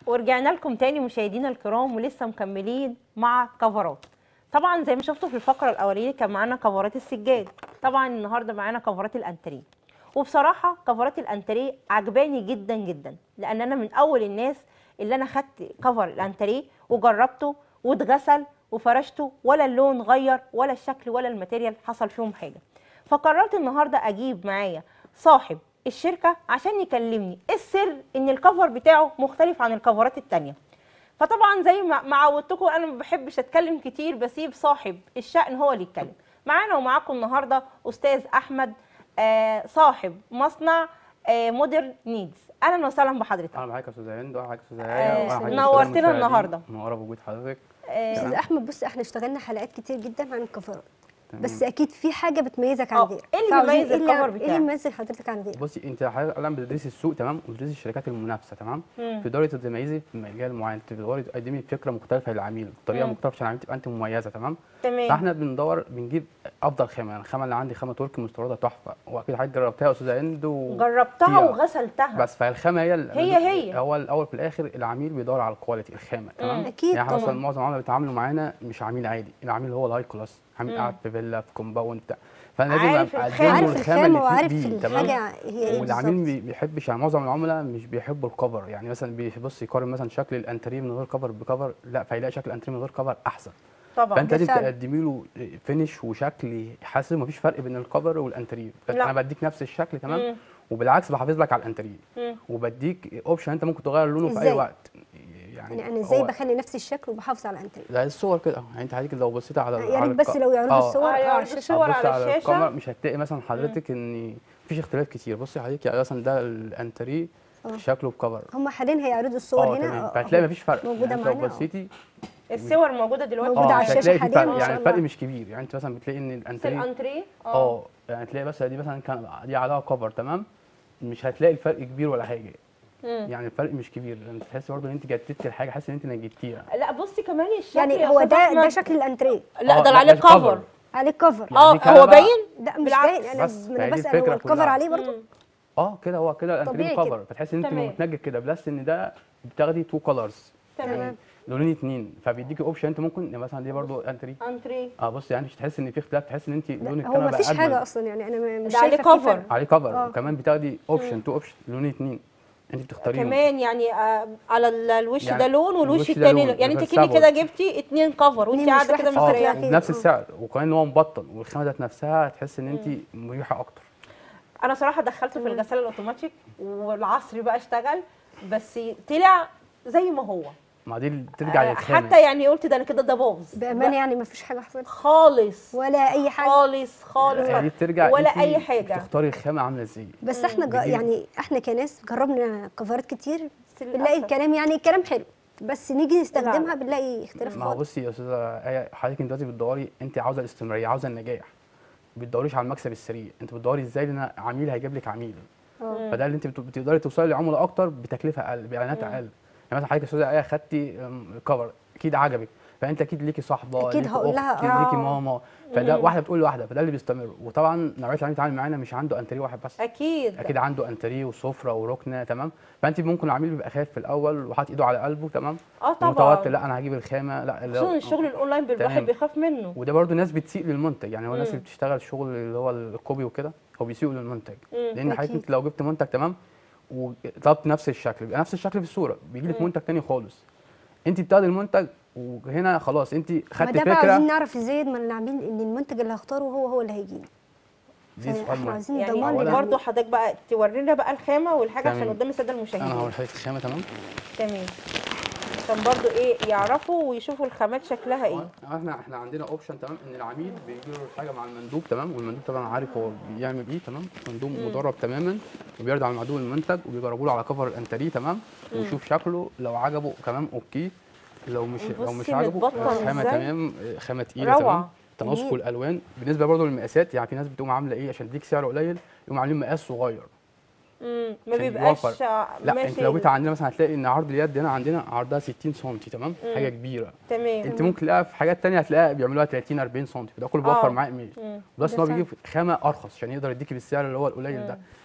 ورجعنا لكم تاني مشاهدينا الكرام ولسه مكملين مع كفرات طبعا زي ما شفتوا في الفقره الاولانيه كان معانا كفرات السجاد طبعا النهارده معانا كفرات الانتريه وبصراحه كفرات الانتريه عجباني جدا جدا لان انا من اول الناس اللي انا خدت كفر الانتريه وجربته واتغسل وفرشته ولا اللون غير ولا الشكل ولا الماتيريال حصل فيهم حاجه فقررت النهارده اجيب معايا صاحب الشركه عشان يكلمني ايه السر ان الكفر بتاعه مختلف عن الكفرات التانية فطبعا زي ما ما عودتكم انا ما بحبش اتكلم كتير بسيب صاحب الشأن هو اللي يتكلم معانا ومعاكم النهارده استاذ احمد آه صاحب مصنع آه مودرن نيدز اهلا وسهلا بحضرتك اهلا معاك يا استاذ هند واهلا معاك يا استاذ آه، هيا وأهلا معاك يا نورتنا أستاذ المشاهدين. النهاردة. منوره بوجود حضرتك آه استاذ احمد بص احنا اشتغلنا حلقات كتير جدا عن الكفرات تمام. بس اكيد في حاجه بتميزك آه، عن غيرك إيه اللي فعاوزين بيميز إيه اللي- الكفر ايه بتاعك؟ اللي بيميز حضرتك عن غيرك بصي انت حضرتك الان بتدرسي السوق تمام وبتدرسي الشركات المنافسه تمام مم. تقدري تتميزي في مجال معين تقدري تقدمي فكره مختلفه للعميل بطريقه مم. مختلفه عشان العميل تبقى انت مميزه تمام تمام فاحنا بندور بنجيب افضل خامه يعني الخامه اللي عندي خامه تركي مستورده تحفه واكيد حضرتك جربتها يا استاذه هند و... جربتها فيها. وغسلتها بس فالخامه هي ال- هي هي. هو الاول في الاخر العميل بيدور على الكواليتي الخامه تمام أكيد يعني احنا طبعاً. مثلا معظم العملاء بيتعاملوا معانا مش عميل عادي العميل هو الهاي كلاس عميل مم. قاعد في فيلا في كومباوند بتاع فانا لازم عارف ابقى الخامة. أقدم له عارف الخامه الخامه اللي وعارف تليق بيه تمام الحاجه هي ايه والعميل بالظبط ما بيحبش يعني معظم العملاء مش بيحبوا الكفر يعني مثلا بيبص يقارن مثلا شكل الانتريه من غير كفر بكفر لا فيلاقي شكل الانتريه من غير كفر احسن طبعا فانت لازم فعلا. تقدمي له فينش وشكل يحسن مفيش فرق بين الكفر والانتريه لا. انا بديك نفس الشكل تمام مم. وبالعكس بحافظ لك على الانتريه مم. وبديك اوبشن انت ممكن تغير لونه في اي إزاي؟ وقت يعني انا ازاي هو- بخلي نفس الشكل وبحافظ على الانتريه لا الصور كده يعني انت حضرتك لو بصيت على يا على ريت بس الك- لو يعرضوا آه. الصور آه، اه يعرضوا على الشاشه الصور. هتبص على على الشاشة. الكاميرا مش هتلاقي مثلا حضرتك ان مفيش اختلاف كتير بصي حضرتك يعني مثلا ده الانتريه آه. شكله بكفر هم حاليا هيعرضوا الصور اه هنا تمام آه، فهتلاقي أهو. مفيش فرق موجودة يعني انت لو معانا، آه. بصيتي الصور موجوده دلوقتي موجودة اه على مش الشاشة هتلاقي في حالياً فرق ما يعني شاء الفرق الله. مش كبير يعني انت مثلا بتلاقي ان في الانتريه الانتريه اه يعني تلاقي بس دي مثلا كان دي عليها كفر تمام مش هتلاقي الفرق كبير ولا حاجه مم. يعني الفرق مش كبير انت تحس برضه ان انت جددتي الحاجه حاسس ان انت نجدتيها لا بصي كمان الشكل يعني يا هو أستاذ ده ده أحمد. شكل الانتريه لا آه، ده لا، عليه ده cover. كفر عليه كفر يعني اه دي كده هو بقى- باين لا مش بالعكس. باين انا بس انا فهي دي بسال هو الفكرة الكفر كلها. عليه برضه مم. اه كده هو كده الانتريه طبيعي كده. كفر فتحس ان انت تمام. متنجد كده بلس ان ده بتاخدي تو كولرز تمام لونين اتنين فبيديكي اوبشن انت ممكن يعني مثلا دي برضو انتري انتريه اه بص يعني مش تحس ان في اختلاف تحس ان انت لون لا، هو الكاميرا ما بقى فيش اجمل حاجه اصلا يعني انا م- مش ده عليه شايفه في cover. فرق. عليه كفر آه. وكمان بتاخدي اوبشن تو اوبشن لونين اتنين انت بتختاريهم كمان يعني آه على ال- الوش يعني ده لون والوش الوش ده التاني لون، لون يعني انت reversible. كده كده جبتي اتنين كفر وانت اتنين مش قاعده واحد كده فقط. اه مستريحه يعني. بنفس آه. السعر وكمان هو مبطن والخامه ذات نفسها تحس ان انت مريحه اكتر انا صراحه دخلته في الغساله الاوتوماتيك والعصر بقى اشتغل بس طلع زي ما هو ما دي اللي ترجع آه، للخامه حتى يعني قلت ده انا كده ده باظ بامانه يعني ما فيش حاجه حصلت خالص ولا اي حاجه خالص خالص هي دي بترجع ولا انت اي حاجه بتختاري الخامه عامله ازاي بس احنا جا بيجي- يعني احنا كناس جربنا كفرات كتير بس بنلاقي للأسف. الكلام يعني الكلام حلو بس نيجي لا. نستخدمها بنلاقي اختلاف ما هو خالص بصي يا استاذه آية، حضرتك انت دلوقتي بتدوري انت عاوزه الاستمراريه عاوزه النجاح ما بتدوريش على المكسب السريع انت بتدوري ازاي ان عميل هيجيب لك عميل اه فده اللي انت بت- بتقدري توصلي لعملاء اكتر بتكلفه اقل باعلانات اقل يعني مثلا حضرتك يا استاذه ايه خدتي ام، كفر اكيد عجبك فانت اكيد ليكي صاحبه أكيد ليكي هقول لها أخت، آه. ليكي ماما فده واحده بتقول لواحده فده اللي بيستمر وطبعا نوعيه العميل بيتعامل معانا مش عنده انتريه واحد بس اكيد اكيد عنده انتريه وسفره وركنه تمام فانت ممكن العميل بيبقى خايف في الاول وحاطط ايده على قلبه تمام اه طبعا متوتر لا انا هجيب الخامه لا لا- خصوصا الشغل الاونلاين الواحد تمام. بيخاف منه وده برضو ناس بتسيء للمنتج يعني هو الناس مم. اللي بتشتغل شغل اللي هو الكوبي وكده هو بيسيئوا للمنتج مم. لان حضرتك أكيد. انت لو جبت منتج تمام وطلبت نفس الشكل بيبقى نفس الشكل في الصوره بيجي لك مم. منتج تاني خالص انت بتاخدي المنتج وهنا خلاص انت ما خدت ده بقى عايزين فكره نعرف ازاي من العميل ان المنتج اللي هختاره هو هو اللي هيجي دي سؤال احنا مهم عايزين يعني ضمان أولاً- برضه حضرتك بقى تورينا بقى الخامه والحاجه عشان تمام. قدام الساده انا المشاهدين هوري لحضرتك الخامه تمام تمام عشان برضه ايه يعرفوا ويشوفوا الخامات شكلها ايه احنا احنا عندنا اوبشن تمام ان العميل بيجي له الحاجه مع المندوب تمام والمندوب طبعا عارف هو بيعمل ايه تمام مندوب مدرب تماما وبيرد على المندوب المنتج وبيجربوا له على كفر الانتريه تمام ويشوف شكله لو عجبه كمان اوكي لو مش لو مش بصي عاجبه متبطن خامه إزاي؟ تمام خامه تقيله تمام روعة. تناسق جميل. الالوان بالنسبه برضه للمقاسات يعني في ناس بتقوم عامله ايه عشان تديك سعر قليل يقوم عاملين مقاس صغير امم ما عشان بيبقاش يوفر. آه، لا ماشي انت لو جيت عندنا مثلا هتلاقي ان عرض اليد هنا عندنا عرضها 60 سم تمام مم. حاجه كبيره تمام انت ممكن تلاقيها في حاجات تانية هتلاقيها بيعملوها 30 40 سم ده كله آه. بيوفر معاه ايميل مم. بس ده ان هو فعلا. بيجيب خامه ارخص عشان يقدر يديكي بالسعر اللي هو القليل ده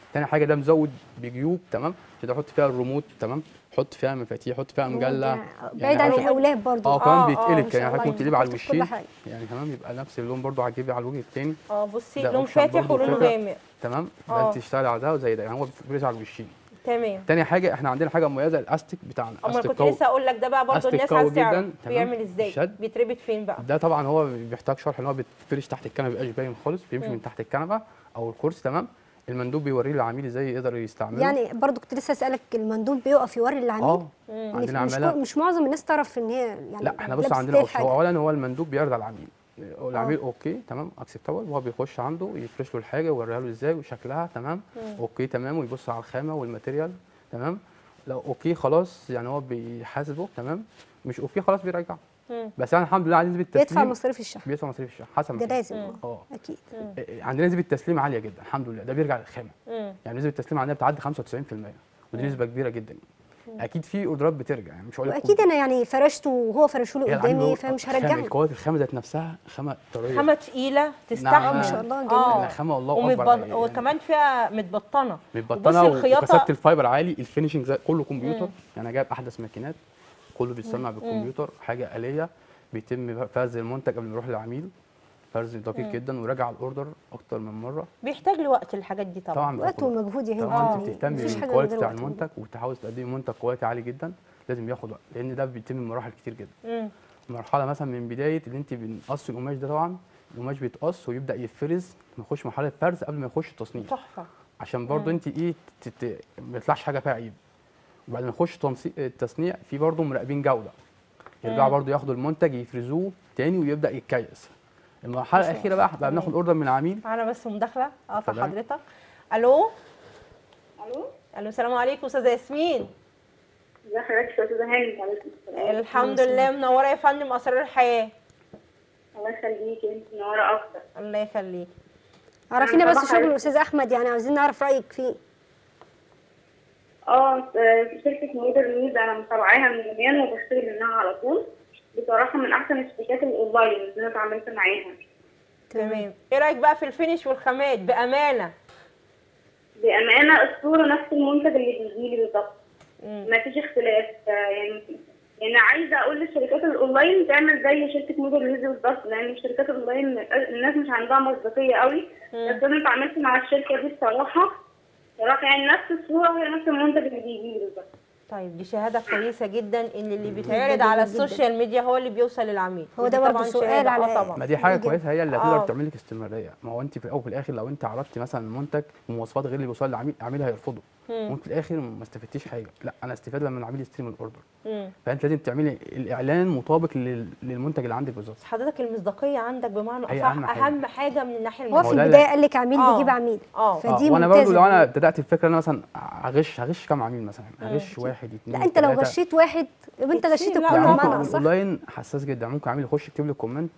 تاني حاجه ده مزود بجيوب تمام تقدر تحط فيها الريموت تمام حط فيها مفاتيح حط فيها مجله يعني بعيد عن عشان- الاولاد برضو اه آه، كمان آه، بيتقلب ما كمان شاء يعني الله حضرتك ممكن تقلب على يحط في كل الوشين حاجة. يعني تمام يبقى نفس اللون برضو هتجيبي على الوجه التاني اه بصي ده لون أوبشن فاتح برضو ولون فكرة. غامق تمام آه. يبقى انت تشتغلي على ده وزي ده يعني هو بيفرش على الوشين تمام تاني حاجه احنا عندنا حاجه مميزه الاستيك بتاعنا اما أستيك كنت قوي. لسه اقول لك ده بقى برضه أستيك الناس قوي عايز تعرف جداً، تمام. بيعمل ازاي شد. بيتربط فين بقى ده طبعا هو بيحتاج شرح ان هو بيتفرش تحت الكنبه مبيبقاش باين خالص بيمشي مم. من تحت الكنبه او الكرسي تمام المندوب بيوريه للعميل ازاي يقدر يستعمله يعني برضو كنت لسه اسالك المندوب بيقف يوري للعميل اه إن عندنا مش, عماله مش معظم الناس تعرف ان هي يعني لا احنا بص لابس عندنا ستايل اوبشن حاجة. هو اولا هو المندوب بيعرض على العميل العميل اوكي تمام اكسبتابل وهو بيخش عنده يفرش له الحاجه ويوريها له ازاي وشكلها تمام اوكي تمام ويبص على الخامه والماتيريال تمام لو اوكي خلاص يعني هو بيحاسبه تمام مش اوكي خلاص بيرجعه مم. بس يعني الحمد لله عندنا نسبه بيدفع التسليم مصاريف الشحن بيدفع مصاريف الشحن حسب ده ما كان. لازم مم. اه اكيد إيه، عندنا نسبه تسليم عاليه جدا الحمد لله ده بيرجع للخامه مم. يعني نسبه التسليم عندنا بتعدي 95% ودي نسبه كبيره جدا اكيد في اوردرات بترجع يعني مش هقول لك واكيد انا يعني فرشته وهو فرشه له هي العميل قدامي هو- فمش خامة- هرجعه الكواليتي الخامه ذات نفسها خامه طريه خامه تقيله نعم. تستحمل ما شاء الله جميل. اه لا، خامة والله أكبر ومتبط... يعني. وكمان فيها متبطنه متبطنه وبصي الخياطة- وكثافه الفايبر عالي الفينشنج زي كله كمبيوتر يعني انا جايب احدث ماكينات كله بيتصنع بالكمبيوتر حاجه آلية بيتم فرز المنتج قبل ما يروح للعميل فرز دقيق جدا وراجع الاوردر اكتر من مره بيحتاج لوقت الحاجات دي طبعا طبعا وقت بياخد- ومجهود يا هند طبعا يعني انت بتهتمي مفيش حاجه من بالكواليتي غير بتاع وقت المنتج وتحاول تقدمي منتج كواليتي عالي جدا لازم بياخد وقت لان ده بيتم بمراحل كتير جدا مم. مرحله مثلا من بدايه اللي انت بنقص القماش ده طبعا القماش بيتقص ويبدا يتفرز نخش مرحله فرز قبل ما يخش التصنيع تحفه عشان برضو انت ايه تت... ما يطلعش حاجه فيها عيب وبعد ما يخش تنسيق التصنيع في برضو مراقبين جوده يرجعوا مم. برضو ياخدوا المنتج يفرزوه تاني ويبدا يتكيس المرحله الاخيره بقى بقى بناخد اوردر من العميل معانا بس مداخله اه اتفضلي. حضرتك الو الو الو السلام عليكم استاذه ياسمين ازي حضرتك يا استاذه هاني عليكم السلام الحمد لله منوره يا فندم اسرار الحياه الله يخليكي انت منوره اكتر الله يخليك عرفينا أنا بس طبعاً شغل عرفت. الاستاذ احمد يعني عاوزين نعرف رايك فيه اه في شركه مودر نيوز انا متابعاها من زمان وبشتغل منها على طول بصراحه من احسن الشركات الاونلاين اللي انا اتعاملت معاها تمام ايه رايك بقى في الفينش والخامات بامانه بامانه الصوره نفس المنتج اللي بيجي لي بالظبط مم. ما فيش اختلاف آه، يعني يعني عايزه اقول للشركات الاونلاين تعمل زي شركه مودر نيوز بالظبط لان الشركات الاونلاين الناس مش عندها مصداقيه قوي بس انا اتعاملت مع الشركه دي بصراحه صراحه يعني نفس الصوره هي نفس المنتج اللي بيجي لي بالظبط طيب دي شهاده كويسه جدا ان اللي جداً بيتعرض على جداً. السوشيال ميديا هو اللي بيوصل للعميل هو ودي ده برضه طبعاً سؤال شهادة. على- اه طبعا ما دي حاجه جدا. كويسه هي اللي آه. هتقدر تعمل لك استمراريه ما هو انت في الاول وفي الاخر لو انت عرضتي مثلا المنتج بمواصفات غير اللي بيوصل للعميل العميل هيرفضه مم. وانت في الاخر ما استفدتيش حاجه لا انا استفاد لما العميل يستلم الاوردر مم. فانت لازم تعملي الاعلان مطابق لل- للمنتج اللي عندك بالظبط حضرتك المصداقيه عندك بمعنى هي اصح أهم حاجة. اهم حاجه من الناحيه هو في هو ده الماديه اللي- البدايه قال لك عميل آه. بيجيب عميل اه فدي اه وانا برضو ممتازة. لو انا بدات الفكره ان انا مثلا هغش هغش كام عميل مثلا هغش واحد اثنين لا انت لو تلاتة. غشيت واحد يبقى انت كتير، غشيت لا، الكل لا، يعني بمعنى ممكن اصح اونلاين حساس جدا ممكن عميل يخش يكتب لي كومنت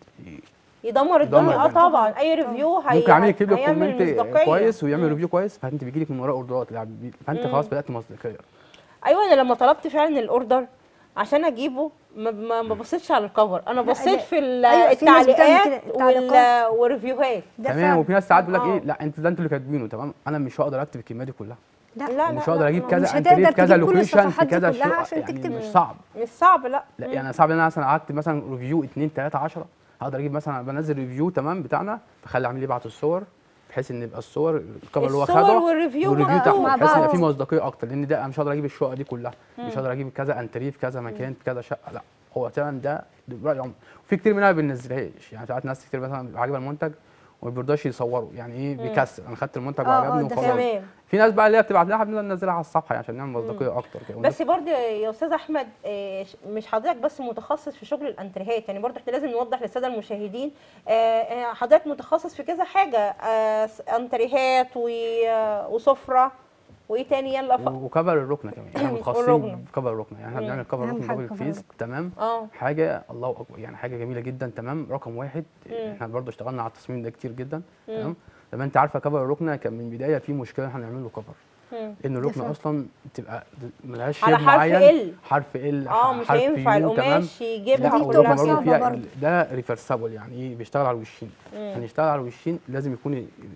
يدمر الدنيا اه الدنيا. طبعا اي ريفيو هي ممكن عميل يكتب لك هيعمل كومنت مصداقية. كويس ويعمل مم. ريفيو كويس فانت بيجي لك من وراه اوردرات لا، بي- فانت خلاص بدات مصداقيه ايوه انا لما طلبت فعلا الاوردر عشان اجيبه ما ما ما بصيتش على الكفر انا بصيت لا. في ال- أيوة، في ناس بتعمل التعليقات كده، التعليقات. وال- والريفيوهات ده تمام فعلا. وفي ناس ساعات بيقول لك آه. ايه لا انت ده انتوا اللي كاتبينه تمام انا مش هقدر اكتب الكميه دي كلها لا لا لا مش هقدر اجيب لا، كذا مش انتريه هتقدر في كذا تجيب كل لوكيشن في الصفحات دي كذا كلها شقق عشان يعني تكتب. مش صعب مش صعب لا لا يعني صعب ان انا مثلا اكتب مثلا ريفيو 2 3 10 هقدر اجيب مثلا بنزل ريفيو تمام بتاعنا فخلي العميل يبعت الصور بحيث ان يبقى الصور الكفر اللي هو الصور خده والريفيو والريفيو مع- بتاعه مع بحيث ان يبقى بعض. في مصداقيه اكتر لان ده انا مش هقدر اجيب الشقه دي كلها مش هقدر اجيب كذا انتريه في كذا مكان في كذا شقه لا هو فعلا ده ده راي عمر في كتير منها ما بننزلهاش يعني ساعات ناس كتير مثلا بيبقى عاجبها المنتج وما بيرضاش يصوروا يعني ايه بيكسل انا خدت المنتج آه، آه، وعجبني ده وخلاص تمام في ناس بقى اللي هي بتبعت لها بنبدا ننزلها على الصفحه يعني عشان نعمل مصداقيه اكتر كده بس برضه يا استاذ احمد آه، ش- مش حضرتك بس متخصص في شغل الانتريهات يعني برضه احنا لازم نوضح للساده المشاهدين آه، آه، حضرتك متخصص في كذا حاجه آه، س- انتريهات و- آه، وسفره وايه تاني يلا ف... وكفر الركنه كمان احنا والركنة. متخصصين في كفر الركنه يعني احنا مم. بنعمل كفر أهم ركن حاجة دبل كفر فيس الركنة. تمام اه حاجه الله اكبر يعني حاجه جميله جدا تمام رقم واحد احنا برضه اشتغلنا على التصميم ده كتير جدا تمام زي ما انت عارفه كفر الركنه كان من البدايه في مشكله احنا نعمل له كفر مم. ان الركنه فعلا. اصلا بتبقى ملهاش على شيب حرف معين L. حرف ال اه مش حرف هينفع U، تمام القماش يجيبها دي لا بتبقى والركنه كلها صعبة برضه فيها برضه. ال- ده ريفرسبل يعني ايه بيشتغل على الوشين عشان يشتغل على الوشين لازم يكون ي-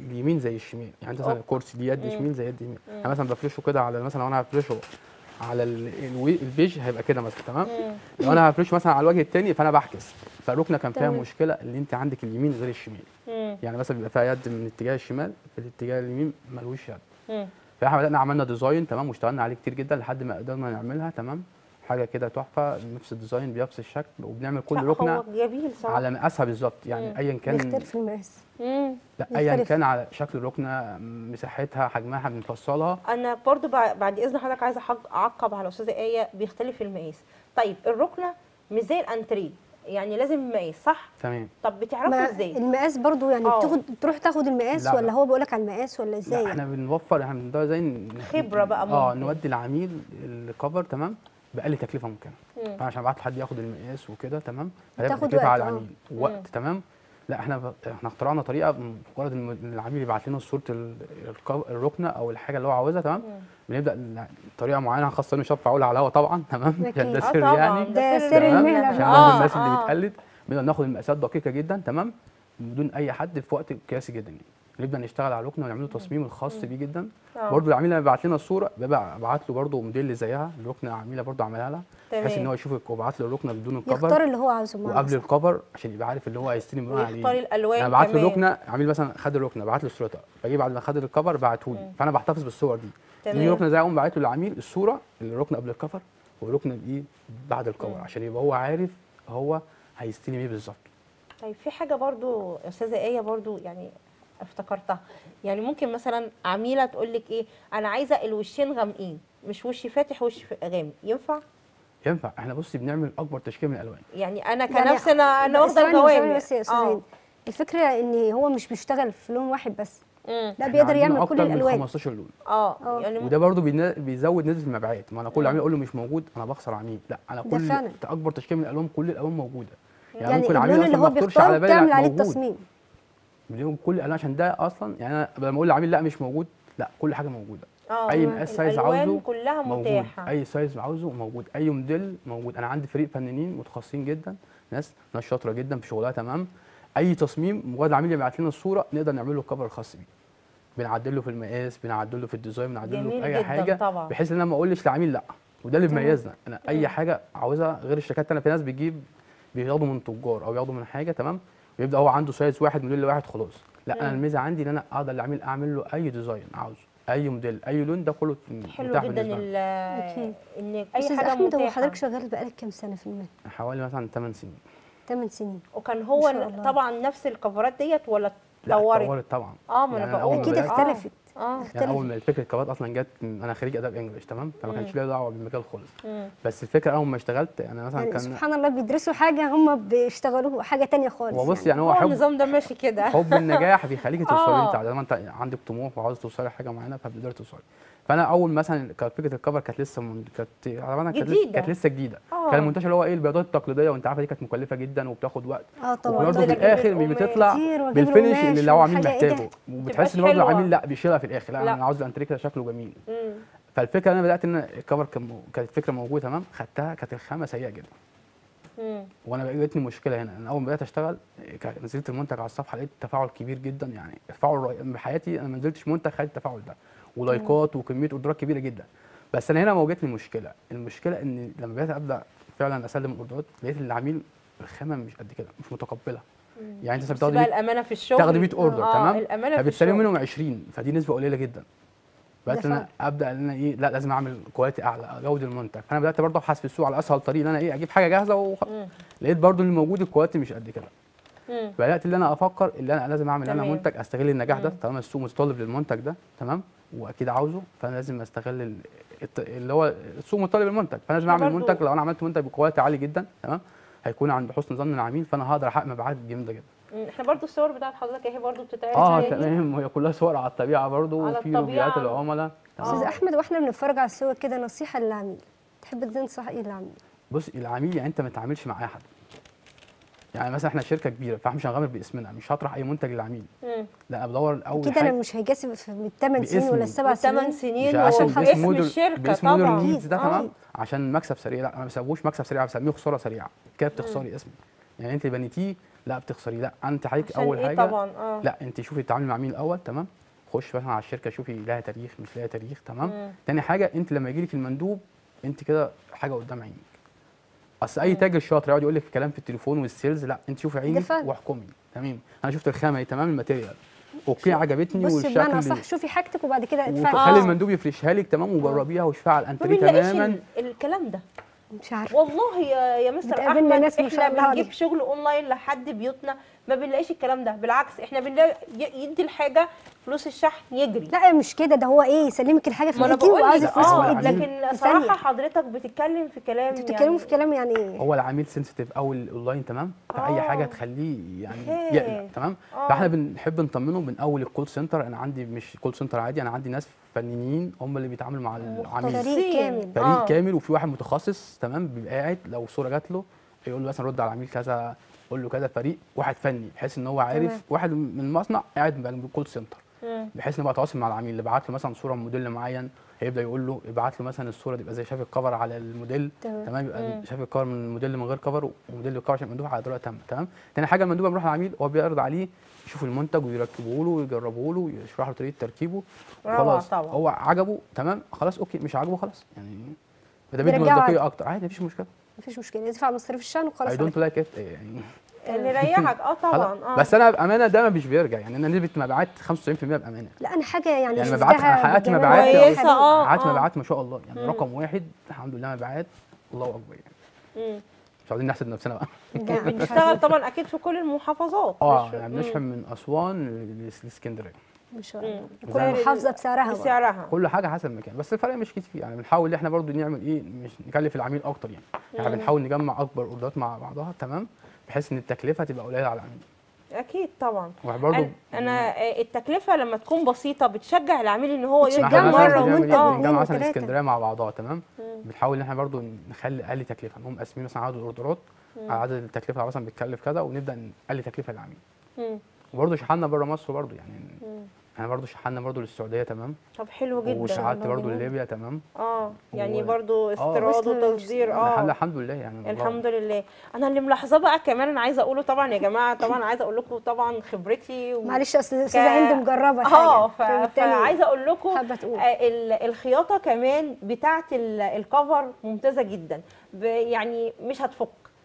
اليمين زي الشمال يعني انت مثلا أوك. الكرسي دي يد شمال زي يد يمين انا مثلا بفرشه كده على مثلا لو انا هفرشه على ال- الوي- البيج هيبقى كده مثلا تمام لو انا هفرشه مثلا على الوجه التاني فانا بعكس فالركنه كان فيها تمام. مشكله اللي انت عندك اليمين غير الشمال مم. يعني مثلا بيبقى فيها يد من اتجاه الشمال في الاتجاه اليمين ملوش يد مم. فاحنا بدانا عملنا ديزاين تمام واشتغلنا عليه كتير جدا لحد ما قدرنا نعملها تمام حاجه كده تحفه نفس الديزاين بنفس الشكل وبنعمل كل لا، ركنه هو جميل صراحه على مقاسها بالظبط يعني ايا كان بيختلف المقاس مم. لا ايا يختلف. كان على شكل الركنه مساحتها حجمها بنفصلها انا برضو بع- بعد اذن حضرتك عايزه أحق- اعقب على استاذه ايه بيختلف المقاس طيب الركنه مش زي الانتريه يعني لازم مقاس صح تمام طب بتعرفوا ما ازاي المقاس برضو يعني آه. بتاخد تروح تاخد المقاس لا، ولا لا. هو بيقولك على المقاس ولا ازاي لا يعني؟ احنا بنوفر احنا بندور زي ن- خبرة بقى اه ممكن. نودي العميل الكفر تمام باقل تكلفه ممكنه مم. فعشان ابعت حد ياخد المقاس وكده تمام هيبقى بتاخد تكلفه وقت، على آه. العميل ووقت تمام لا احنا ب... احنا اخترعنا طريقه مجرد ان العميل يبعت لنا صوره ال- الك- الركنه او الحاجه اللي هو عاوزها تمام بنبدا ن- طريقه معينه خاصه مش هينفع اقولها على الهوا طبعا تمام عشان ده أكيد. اه سر طبعا يعني ده سر المهنة. المهنة عشان آه، برضه الناس اللي آه. بتقلد بنقدر ناخد المقاسات دقيقه جدا تمام بدون اي حد في وقت قياسي جدا يعني نبدا نشتغل على الركنه ونعمل له تصميم الخاص بيه جدا آه. برضه العميل لما بيبعت لنا الصوره ببقى ابعت له برضه موديل زيها الركنه عميله برضه عملها لها بحيث ان تمام. هو يشوف وابعت له الركنه بدون يختار الكفر اللي هو عاوزه مع وقبل نفسه. الكفر عشان يبقى عارف اللي هو هيستلم بناء عليه ويختار الالوان انا بعت له كمان. الركنه عميل مثلا خد الركنه بعت له صورتها باجي بعد ما خد الكفر بعته لي فانا بحتفظ بالصور دي تمام. دي ركنه زي اقوم باعت له للعميل الصوره الركنه قبل الكفر والركنه الايه بعد الكفر عشان يبقى هو عارف هو هيستلم ايه بالظبط طيب في حاجه برضو استاذه ايه برضو يعني افتكرتها يعني ممكن مثلا عميله تقول لك ايه انا عايزه الوشين غامقين مش وش فاتح وش غامق ينفع ينفع احنا بصي بنعمل اكبر تشكيل من الالوان يعني انا يعني كنفس انا انا واخده ثواني- ثواني الغوامق بس يا استاذ آه. زين. الفكره ان هو مش بيشتغل في لون واحد بس مم. لا إحنا بيقدر عندنا يعمل اكتر كل من الالوان 15 لون اه آه. يعني وده برضو بينا- بيزود نسبه المبيعات ما انا كل عميل اقول له مش موجود انا بخسر عميل لا انا ده كل فعلا. اكبر تشكيل من الالوان كل الالوان موجوده يعني ممكن عميل اللون اللي أصلاً هو ما يخطرش على بيختاره بالي لا بتعمل عليه موجود. التصميم بنقول كل الالوان عشان ده اصلا يعني انا لما اقول للعميل لا مش موجود لا كل حاجه موجوده اه اي مقاس سايز الألوان عاوزه كلها موجود متاحه اي سايز عاوزه موجود اي موديل موجود انا عندي فريق فنانين متخصصين جدا ناس ناس شاطره جدا في شغلها تمام اي تصميم مجرد العميل يبعت لنا الصوره نقدر نعمل له الكفر الخاص بيه بنعدل له في المقاس بنعدل له في الديزاين بنعدل له جميل في اي جداً حاجه طبعاً. بحيث ان انا ما اقولش للعميل لا وده اللي بيميزنا انا اي حاجه عاوزها غير الشركات التانيه في ناس بتجيب بياخدوا من تجار او ياخدوا من حاجه تمام ويبدا هو عنده سايز واحد موديل واحد خلاص لا انا الميزه عندي ان انا اقدر العميل اعمل له اي ديزاين عاوزه اي موديل اي لون ده كله حلو متاح جدا بالنسبه لنا. ال- أكيد. ان اي استاذ حاجه احمد هو متاحه حضرتك شغال بقالك كام سنه في المهنه حوالي مثلا 8 سنين 8 سنين وكان هو ما شاء الله. طبعا نفس الكفرات ديت ولا لا اتطورت اتطورت طبعا اه ما انا يعني أول ما بقول اكيد بدأت- اختلفت اه يعني اول ما الفكره الكبات اصلا جت من- انا خريج اداب انجلش تمام فما كانش مم. ليا دعوه بالمجال خالص مم. بس الفكره اول ما اشتغلت يعني مثلا يعني كان سبحان الله بيدرسوا حاجه هم بيشتغلوا حاجه تانية خالص هو بص يعني. يعني هو هو حب النظام ده ماشي كده حب النجاح بيخليكي توصلي آه. انت لما انت عندك طموح وعاوز توصلي لحاجه معينه فبتقدري توصلي فانا اول مثلا كانت فكره الكفر كانت لسه من كانت طبعا كانت لسه جديدة. كانت لسه جديده آه. كان المنتشر اللي هو ايه البياضات التقليديه وانت عارفه دي كانت مكلفه جدا وبتاخد وقت اه طبعا وبرضه في وأجيب الاخر مش القماش بتطلع كتير وأجيب بالفينش القماش اللي هو عميل وحاجة إيه ده؟ محتاجه وبتحس ان تبقاش برضه حلوة. العميل لا بيشيلها في الاخر لا, لا. انا عاوز الانتريه كده شكله جميل مم. فالفكره انا بدات ان الكفر كان مو- كانت فكره موجوده تمام خدتها كانت الخامه سيئه جدا مم. وانا بقى جاتني مشكله هنا انا اول ما بدات اشتغل كان- نزلت المنتج على الصفحه لقيت تفاعل كبير جدا يعني تفاعل رهيب. بحياتي انا ما نزلتش منتج خد التفاعل ده ولايكات وكميه اوردرات كبيره جدا بس انا هنا واجهتني مشكله المشكله ان لما بدات ابدا فعلا اسلم الاوردرات لقيت العميل الخامه مش قد كده مش متقبله يعني انت بس بقى بتاخدي الامانه في الشغل تاخدي 100 اوردر آه، تمام الامانه في فبتسلمي الشغل منهم 20 فدي نسبه قليله جدا بدات ان انا ابدا ان انا ايه لا لازم اعمل كواليتي اعلى جوده المنتج فانا بدات برضه ابحث في السوق على اسهل طريق ان انا ايه اجيب حاجه جاهزه وخ... مم. لقيت برضه اللي موجود الكواليتي مش قد كده مم. بدات اللي انا افكر اللي انا لازم اعمل انا تمام. منتج استغل النجاح ده مم. طالما السوق متطلب للمنتج ده تمام واكيد عاوزه فانا لازم استغل ال- الت- اللي هو السوق متطلب المنتج فانا لازم إحنا اعمل برضو- منتج لو انا عملت منتج بكواليتي عالي جدا تمام هيكون عند حسن ظن العميل فانا هقدر احقق مبيعات جامده جدا مم. احنا برضو الصور بتاعت حضرتك اهي برضو بتتعرض اه تاني. تمام وهي كلها صور على الطبيعه برضو على وفي ريفيوهات الطبيعة. العملاء استاذ آه. احمد واحنا بنتفرج على الصور كده نصيحه للعميل تحب تنصح ايه للعميل بص العميل يعني انت ما تتعاملش مع اي حد يعني مثلا احنا شركه كبيره فاحنا مش هنغامر باسمنا مش هطرح اي منتج للعميل مم. لا انا بدور اول اكيد انا حاجه مش هيجاسب في من الثمان سنين باسمي. ولا السبع ثمان سنين مش سنين عشان واسم باسم موديل الشركه باسم موديل طبعا نيدز ده آه. تمام عشان مكسب سريع لا انا ما بسموش مكسب سريع بسميه خساره سريعه كده بتخسري اسمك يعني انت بنيتيه لا بتخسري لا انت حضرتك عشان اول إيه حاجه طبعا اه لا انت شوفي التعامل مع مين الاول تمام خش مثلا على الشركه شوفي لها تاريخ مش لها تاريخ تمام مم. تاني حاجه انت لما يجي لك المندوب انت كده حاجه قدام عينك اصل اي تاجر شاطر يقعد يقول لك كلام في التليفون والسيلز لا انت شوفي عينك فعلا. واحكمي تمام انا شفت الخامه ايه تمام الماتيريال اوكي عجبتني بصي بمعنى والشكل صح شوفي حاجتك وبعد كده ادفعي وخلي آه. المندوب يفرشها لك تمام وجربيها وشوفيها على ما الانتريه بنلاقيش تماما ال- الكلام ده مش عارفه والله يا يا مستر بتقابلنا احمد ناس ما شاء احنا الله بنجيب عليهم. شغل اونلاين لحد بيوتنا ما بنلاقيش الكلام ده بالعكس احنا بنلاقي ي- يدي الحاجه فلوس الشحن يجري لا مش كده ده هو ايه يسلمك الحاجه في ما انا ايدي بقول وعايز لك الفلوس اه في ايدي لكن في صراحه ثانية. حضرتك بتتكلم في كلام انتوا بتتكلموا في كلام يعني ايه هو العميل سنسيتيف او الاونلاين تمام فاي آه. حاجه تخليه يعني أوكي. يقلق تمام آه. فاحنا بنحب نطمنه من اول الكول سنتر انا عندي مش كول سنتر عادي انا عندي ناس فنيين هم اللي بيتعاملوا مع العميل فريق مختصين. كامل. فريق آه. كامل وفي واحد متخصص تمام بيبقى قاعد لو صوره جات له يقول له مثلا رد على العميل كذا قول له كذا فريق واحد فني بحيث ان هو عارف تمام. واحد من المصنع قاعد بالكول سنتر مم. بحيث انه يبقى تواصل مع العميل اللي بعت له مثلا صوره من موديل معين هيبدا يقول له ابعت له مثلا الصوره تبقى زي شاف الكفر على الموديل تمام. تمام يبقى مم. شاف الكفر من الموديل من غير كفر وموديل الكفر عشان مندوب على دلوقتي تم تمام تاني حاجه المندوب بيروح للعميل هو بيعرض عليه يشوف المنتج ويركبه له ويجربه له ويشرح له طريقه تركيبه روعة خلاص طبعا. هو عجبه تمام خلاص اوكي مش عاجبه خلاص يعني ده بيدي بيرجعه مصداقيه عادي. اكتر عادي مفيش مشكله مفيش مشكله ادفع مصاريف الشحن وخلاص اي دونت لايك ات يعني اللي يريحك اه طبعا خلاص. اه بس انا بامانه ده مش بيرجع يعني انا نسبه مبيعات 95% بامانه لا انا حاجه يعني, يعني شفتها مبيعات انا حققت بالجمال مبيعات والحديد. كويسة، آه. مبيعات مبيعات ما شاء الله يعني رقم واحد الحمد لله مبيعات الله اكبر يعني مم. مش عاوزين نحسد نفسنا بقى لا، مش بنشتغل عايزة. طبعا اكيد في كل المحافظات اه مش- يعني مم. بنشحن من اسوان ل- لاسكندريه ما شاء الله مم. كل سعر محافظه ال- بسعرها بقى. بسعرها كل حاجه حسب المكان بس الفرق مش كتير يعني بنحاول ان احنا برضو نعمل ايه مش نكلف العميل اكتر يعني يعني مم. بنحاول نجمع اكبر اوردرات مع بعضها تمام بحيث ان التكلفه تبقى قليله على العميل اكيد طبعا وبرضو أنا- انا آه، التكلفه لما تكون بسيطه بتشجع العميل ان هو بتشجعه يرجع احنا مرة مثلا مره بنعمل ومنتج ايه اه واتنين بنجمع مثلا وتلاتة. اسكندريه مع بعضها تمام مم. بنحاول ان احنا برضو نخلي اقل تكلفه نقوم قاسمين مثلا عدد الاوردرات على عدد التكلفه مثلا بتكلف كذا ونبدا نقلل تكلفه للعميل مم. وبرضه شحنا بره مصر برضه يعني مم. احنا برضه شحنا برضه للسعوديه تمام طب حلو جدا وشحنت والله برضه جميل. لليبيا تمام اه يعني و- برضو آه. استيراد وصل- وتصدير الحمد اه الحمد لله يعني والله. الحمد لله انا اللي ملاحظاه بقى كمان انا عايزه اقوله طبعا يا جماعه طبعا عايزه اقول لكم طبعا خبرتي و... معلش اصل الاستاذه هند مجربه اه ف... الحاجه فبالتالي فعايزه اقول لكم حابه تقول آه، ال- الخياطه كمان بتاعه ال- الكفر ممتازه جدا ب- يعني مش هتفك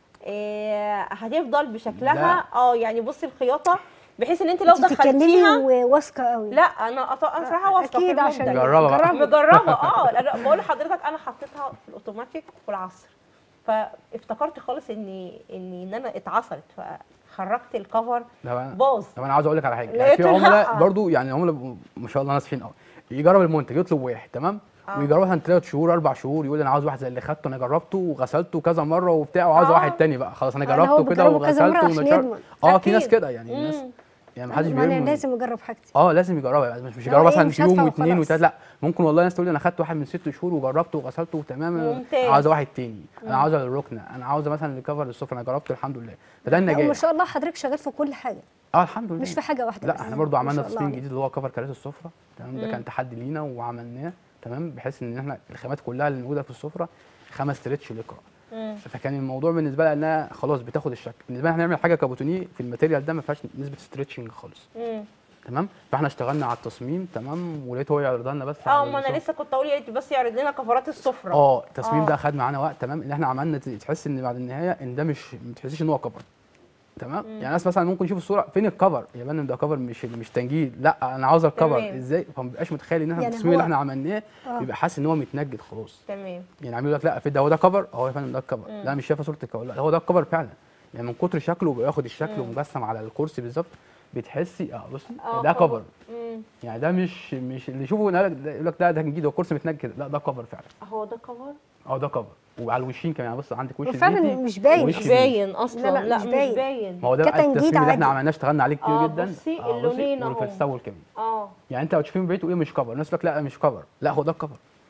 آه، هتفضل بشكلها اه يعني بصي الخياطه بحيث ان انت لو انت بتتكلمي دخلتيها وواثقه قوي لا انا أط- انا صراحه واثقه في اكيد عشان المنتج. مجربة بقى. مجربه اه انا بقول لحضرتك انا حطيتها في الاوتوماتيك والعصر فافتكرت خالص ان ان ان انا اتعصرت فخرجت الكفر ده بقى باظ طب انا عاوز اقول لك على حاجه يعني لقيت في عملاء الحق. برضه يعني عملاء ما شاء الله ناصحين قوي يجرب المنتج يطلب واحد تمام آه. ويجربه مثلا ثلاث شهور اربع شهور يقول انا عاوز واحد زي اللي خدته انا جربته وغسلته كذا مره وبتاع وعاوز آه. واحد تاني بقى خلاص انا آه، اللي هو جربته كده بيجربه كذا مرة وغسلته عشان ونشرت يضمن. اه في ناس أكيد. كده يعني الناس مم. يعني محدش ما انا بيرمي لازم اجرب حاجتي اه لازم يجربها يعني مش مش لو يجربها إيه مثلا مش في يوم هدفع واثنين وخلاص. وثلاثه لا ممكن والله ناس تقول لي انا خدت واحد من ست شهور وجربته وغسلته تمام ممتاز. عاوزه واحد تاني انا عاوزه الركنه انا عاوزه مثلا الكفر للسفره انا جربته الحمد لله فده لا، وما النجاح شاء الله حضرتك شغال في كل حاجه اه الحمد لله مش في حاجه واحده لا بس. احنا برضو ما عملنا شاء الله تصميم عليك. جديد اللي هو كفر كراسي السفره تمام ده مم. كان تحدي لينا وعملناه تمام بحيث ان احنا الخامات كلها اللي موجوده في السفره خمس ستريتش لقاء مم. فكان الموضوع بالنسبه لنا انها خلاص بتاخد الشكل بالنسبه لنا هنعمل حاجه كابوتونيه في الماتيريال ده ما فيهاش نسبه ستريتشنج خالص مم. تمام فاحنا اشتغلنا على التصميم تمام ولقيت هو يعرض لنا بس اه على ما انا الصف. لسه كنت اقول يا ريت بس يعرض لنا كفرات السفره اه التصميم آه. ده خد معانا وقت تمام ان احنا عملنا ت- تحس ان بعد النهايه ان ده مش ما تحسيش ان هو كفر تمام يعني ناس مثلا ممكن يشوف الصوره فين الكفر يا فندم ده كفر مش مش تنجيد لا انا عاوز الكفر تمام. ازاي فما بيبقاش متخيل ان احنا يعني التصميم اللي هو- احنا عملناه آه. بيبقى حاسس ان هو متنجد خلاص تمام يعني عامل لك لا في ده هو ده كفر هو يا فندم ده الكفر لا مش شايفه صوره الكفر لا هو ده الكفر فعلا يعني من كتر شكله بياخد الشكل ومجسم على الكرسي بالظبط بتحسي اه بصي آه، ده كفر. كفر مم. يعني ده مش مش اللي يشوفه يقول لك ده- يقول لك ده ده تنجيد هو كرسي متنجد كده لا ده كفر فعلا هو ده كفر اه ده كفر وعلى الوشين كمان يعني بص عندك وش وفعلا زيتي مش باين. ووش مش زيتي. باين اصلا لا، لا, لا، مش مش باين, باين. ما هو ده بقى كتنجيد التصميم اللي احنا عادي. عملناه اشتغلنا عليه كتير آه، جدا بصي، آه، اللونين أهو. والفستول كمان اه يعني انت لو تشوفيه من بعيد تقول ايه مش كفر الناس تقول لك لا مش كفر لا هو ده الكفر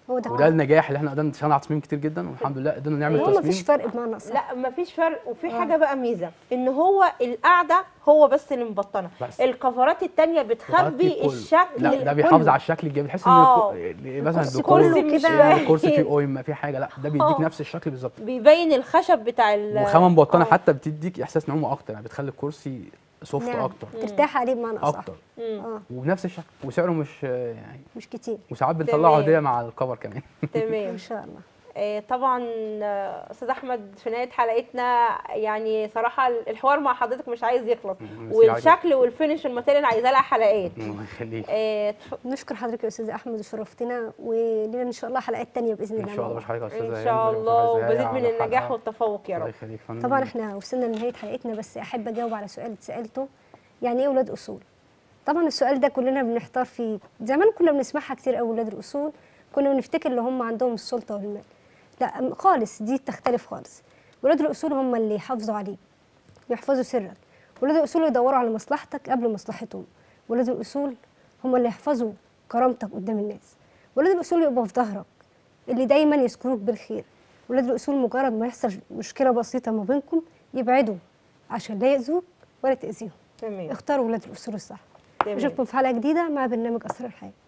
هو ده وده النجاح اللي احنا قدرنا نشتغل على تصميم كتير جدا والحمد لله قدرنا نعمل هو ما تصميم فيش فرق بمعنى اصح لا مفيش فرق وفي حاجه بقى ميزه ان هو القعده هو بس اللي مبطنه بس. الكفرات التانية بتخبي بغطي كله. الشكل لا ده ال- بيحافظ كله. على الشكل الجميل تحس ان آه. الكو- مثلا الكرسي الديكور كله مش كده باين. الكرسي فيه اويم فيه حاجه لا ده بيديك آه. نفس الشكل بالظبط بيبين الخشب بتاع ال وخامه مبطنه آه. حتى بتديك احساس نعومه اكتر يعني بتخلي الكرسي سوفت نعم. اكتر ترتاح عليه بمعنى اصح اكتر اه وبنفس الشكل وسعره مش يعني مش كتير وساعات بنطلعه تمام. هديه مع الكفر كمان تمام ان شاء الله آه، طبعا آه، استاذ احمد في نهايه حلقتنا يعني صراحه الحوار مع حضرتك مش عايز يخلص ميرسي عليك. والشكل والفينش الماتيريال عايزه لها حلقات الله يخليك آه، تف- نشكر حضرتك يا استاذ احمد وشرفتنا ولينا ان شاء الله حلقات تانية باذن الله ان شاء الله مع مش حضرتك يا استاذه ان هند، شاء ولا الله أستاذة هيا ومزيد من على النجاح حلقة. والتفوق يا الله رب يخليك بعض. فندم. طبعا احنا وصلنا لنهايه حلقتنا بس احب اجاوب على سؤال اتسالته يعني ايه ولاد اصول طبعا السؤال ده كلنا بنحتار فيه زمان كنا بنسمعها كتير قوي ولاد الاصول كنا بنفتكر ان هم عندهم السلطه والمال لا أم- خالص دي تختلف خالص ولاد الاصول هم اللي يحافظوا عليك يحفظوا سرك ولاد الاصول يدوروا على مصلحتك قبل مصلحتهم ولاد الاصول هم اللي يحفظوا كرامتك قدام الناس ولاد الاصول يبقوا في ظهرك اللي دايما يذكروك بالخير ولاد الاصول مجرد ما يحصل مشكله بسيطه ما بينكم يبعدوا عشان لا ياذوك ولا تاذيهم تمام اختاروا ولاد الاصول الصح تمام. نشوفكم في حلقه جديده مع برنامج اسرار الحياه